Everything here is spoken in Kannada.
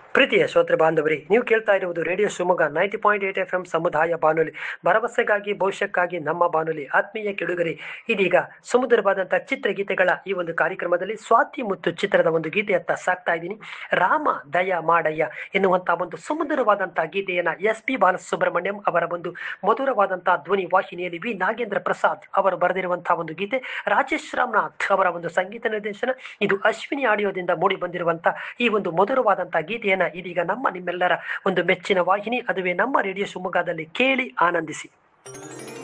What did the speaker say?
ಪ್ರೀತಿಯ ಶ್ರೋತೃ ಬಾಂಧವರೇ ನೀವು ಕೇಳ್ತಾ ಇರುವುದು radio Shivamogga ninety point eight F M ಸಮುದಾಯ ಬಾನುಲಿ ಭರವಸೆಗಾಗಿ ಭವಿಷ್ಯಕ್ಕಾಗಿ ನಮ್ಮ ಬಾನುಲಿ ಆತ್ಮೀಯ ಕೆಡುಗರೆ ಇದೀಗ ಸುಮಧುರವಾದಂಥ ಚಿತ್ರಗೀತೆಗಳ ಈ ಒಂದು ಕಾರ್ಯಕ್ರಮದಲ್ಲಿ ಸ್ವಾತಿ ಮುತ್ತು ಚಿತ್ರದ ಒಂದು ಗೀತೆಯತ್ತ ಸಾಕ್ತಾ ಇದ್ದೀನಿ ರಾಮ ದಯ ಮಾಡಯ್ಯ ಎನ್ನುವಂಥ ಒಂದು ಸುಮಧುರವಾದಂಥ ಗೀತೆಯನ್ನು ಎಸ್ ಪಿ ಬಾಲಸುಬ್ರಹ್ಮಣ್ಯಂ ಅವರ ಒಂದು ಮಧುರವಾದಂಥ ಧ್ವನಿ ವಾಹಿನಿಯಲ್ಲಿ ವಿ ನಾಗೇಂದ್ರ ಪ್ರಸಾದ್ ಅವರು ಬರೆದಿರುವಂತಹ ಒಂದು ಗೀತೆ ರಾಜೇಶ್ ರಾಮನಾಥ್ ಅವರ ಒಂದು ಸಂಗೀತ ನಿರ್ದೇಶನ ಇದು ಅಶ್ವಿನಿ ಆಡಿಯೋದಿಂದ ಮೂಡಿ ಬಂದಿರುವಂಥ ಈ ಒಂದು ಮಧುರವಾದಂಥ ಗೀತೆಯನ್ನು ಇದೀಗ ನಮ್ಮ ನಿಮ್ಮೆಲ್ಲರ ಒಂದು ಮೆಚ್ಚಿನ ವಾಹಿನಿ ಅದುವೇ ನಮ್ಮ ರೇಡಿಯೋ ಶಿವಮೊಗ್ಗದಲ್ಲಿ ಕೇಳಿ ಆನಂದಿಸಿ